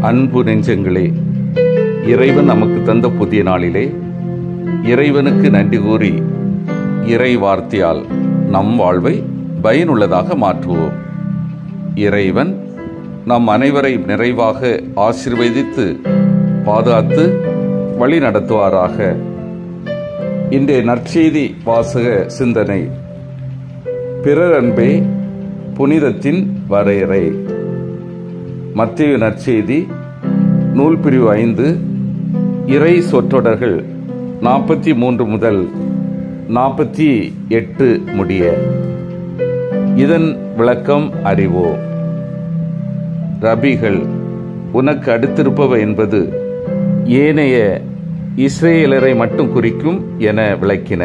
அன்பு நெஞ்சங்களே இறைவன் நமக்கு தந்த புதிய நாளிலே இறைவனுக்கு நன்றி கூறி இறை வார்த்தையால் நம் வாழ்வை பயனுள்ளதாக மாற்றுவோம் இறைவன் நம் அனைவரை நிறைவாக ஆசீர்வதித்து பாதுகாத்து வழி நடத்துவாராக இன்றைய நற்செய்தி வாசக சிந்தனை பிறர் அன்பே புனிதத்தின் வரையறை மத்திய நற்செய்தி நூல் பிரிவு ஐந்து இறை சொற்றொடர்கள் நாற்பத்தி மூன்று முதல் நாற்பத்தி எட்டு முடிய இதன் விளக்கம் அறிவோம் ரபிகள் உனக்கு அடுத்திருப்பவ என்பது ஏனைய இஸ்ரேலரை மட்டும் குறிக்கும் என விளக்கின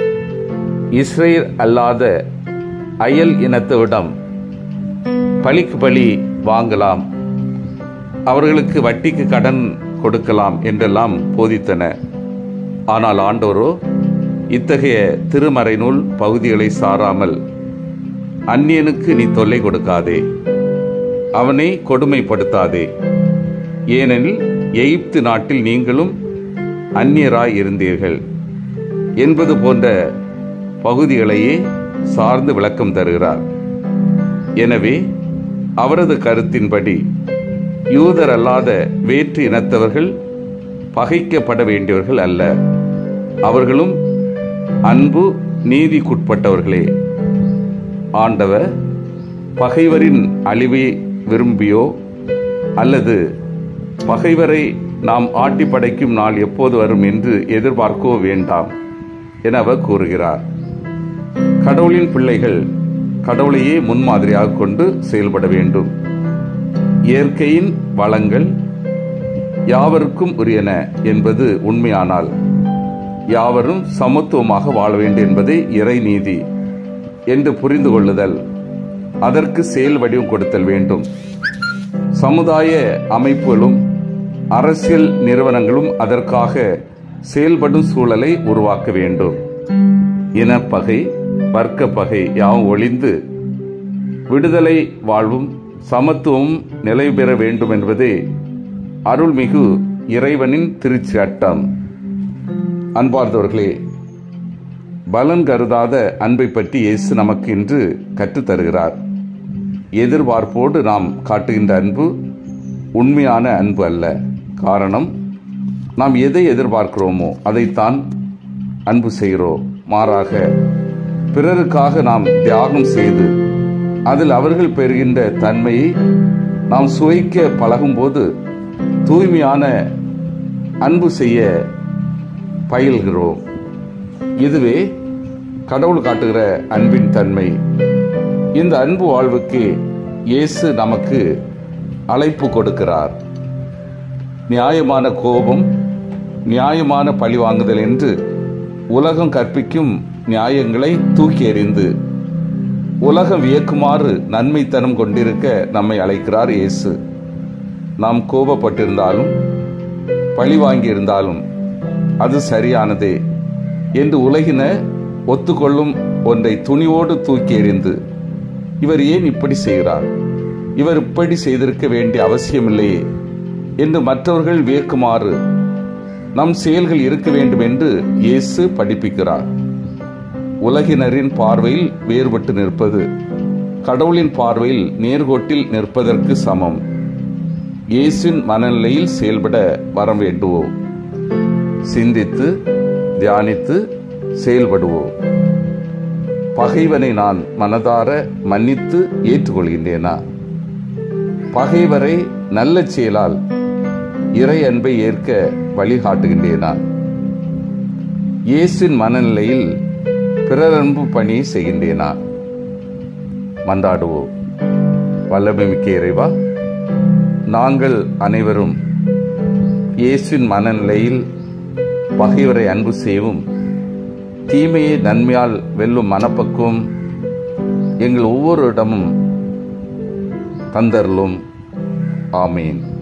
இஸ்ரேல் அல்லாத அயல் இனத்தவிடம் பலிக்கு பலி வாங்கலாம் அவர்களுக்கு வட்டிக்கு கடன் கொடுக்கலாம் என்றெல்லாம் போதித்தன ஆனால் ஆண்டோரோ இத்தகைய திருமறை நூல் பகுதிகளை சாராமல் அந்நியனுக்கு நீ தொல்லை கொடுக்காதே அவனை கொடுமைப்படுத்தாதே ஏனெனில் எகிப்து நாட்டில் நீங்களும் அந்நியராய் இருந்தீர்கள் என்பது போன்ற பகுதிகளையே சார்ந்து விளக்கம் தருகிறார் எனவே அவரது கருத்தின்படி யூதர் அல்லாத வேற்று இனத்தவர்கள் பகைக்கப்பட வேண்டியவர்கள் அல்ல அவர்களும் அன்பு நீதிக்குட்பட்டவர்களே ஆண்டவர் பகைவரின் அழிவை விரும்பியோ அல்லது பகைவரை நாம் ஆட்டி படைக்கும் நாள் எப்போது வரும் என்று எதிர்பார்க்கவோ வேண்டாம் என அவர் கூறுகிறார் கடவுளின் பிள்ளைகள் கடவுளையே முன்மாதிரியாக கொண்டு செயல்பட வேண்டும் இயற்கையின் வளங்கள் யாவருக்கும் உரியன என்பது உண்மையானால் யாவரும் சமத்துவமாக வாழ வேண்டும் என்பதே இறை நீதி என்று புரிந்து கொள்ளுதல் அதற்கு செயல் வடிவம் கொடுத்தல் வேண்டும் சமுதாய அமைப்புகளும் அரசியல் நிறுவனங்களும் அதற்காக செயல்படும் சூழலை உருவாக்க வேண்டும் இனப்பகை வர்க்க பகை யாவும் ஒளிந்து விடுதலை வாழ்வும் சமத்துவமும் நிலை பெற வேண்டும் என்பதே அருள்மிகு இறைவனின் திருச்சட்டம் அன்பார்ந்தவர்களே பலன் கருதாத அன்பை பற்றி இயேசு நமக்கு இன்று கற்றுத்தருகிறார் எதிர்பார்ப்போடு நாம் காட்டுகின்ற அன்பு உண்மையான அன்பு அல்ல காரணம் நாம் எதை எதிர்பார்க்கிறோமோ அதைத்தான் அன்பு செய்கிறோம் மாறாக பிறருக்காக நாம் தியாகம் செய்து அதில் அவர்கள் பெறுகின்ற தன்மையை நாம் சுவைக்க பழகும்போது தூய்மையான அன்பு செய்ய பயில்கிறோம் இதுவே கடவுள் காட்டுகிற அன்பின் தன்மை இந்த அன்பு வாழ்வுக்கு இயேசு நமக்கு அழைப்பு கொடுக்கிறார் நியாயமான கோபம் நியாயமான பழிவாங்குதல் என்று உலகம் கற்பிக்கும் நியாயங்களை தூக்கி எறிந்து உலகம் வியக்குமாறு நன்மைத்தனம் கொண்டிருக்க நம்மை அழைக்கிறார் இயேசு நாம் கோபப்பட்டிருந்தாலும் பழி வாங்கியிருந்தாலும் அது சரியானதே என்று உலகின ஒத்துக்கொள்ளும் ஒன்றை துணிவோடு தூக்கி எறிந்து இவர் ஏன் இப்படி செய்கிறார் இவர் இப்படி செய்திருக்க வேண்டிய அவசியமில்லையே என்று மற்றவர்கள் வியக்குமாறு நம் செயல்கள் இருக்க வேண்டும் என்று இயேசு படிப்பிக்கிறார் உலகினரின் பார்வையில் வேறுபட்டு நிற்பது கடவுளின் பார்வையில் நேர்கோட்டில் நிற்பதற்கு சமம் இயேசுவின் மனநிலையில் செயல்பட வரம் வேண்டுவோம் சிந்தித்து தியானித்து செயல்படுவோம் பகைவனை நான் மனதார மன்னித்து ஏற்றுக்கொள்கின்றேனா பகைவரை நல்ல செயலால் இறை அன்பை ஏற்க வழிகாட்டுகின்றேனா இயேசுவின் மனநிலையில் பிறரன்பு பணி செய்கின்றேனா மன்றாடுவோம் வல்லமை மிக்க இறைவா நாங்கள் அனைவரும் இயேசுவின் மனநிலையில் பகைவரை அன்பு செய்யவும் தீமையை நன்மையால் வெல்லும் மனப்பக்குவம் எங்கள் ஒவ்வொரு இடமும் தந்தருளும் ஆமீன்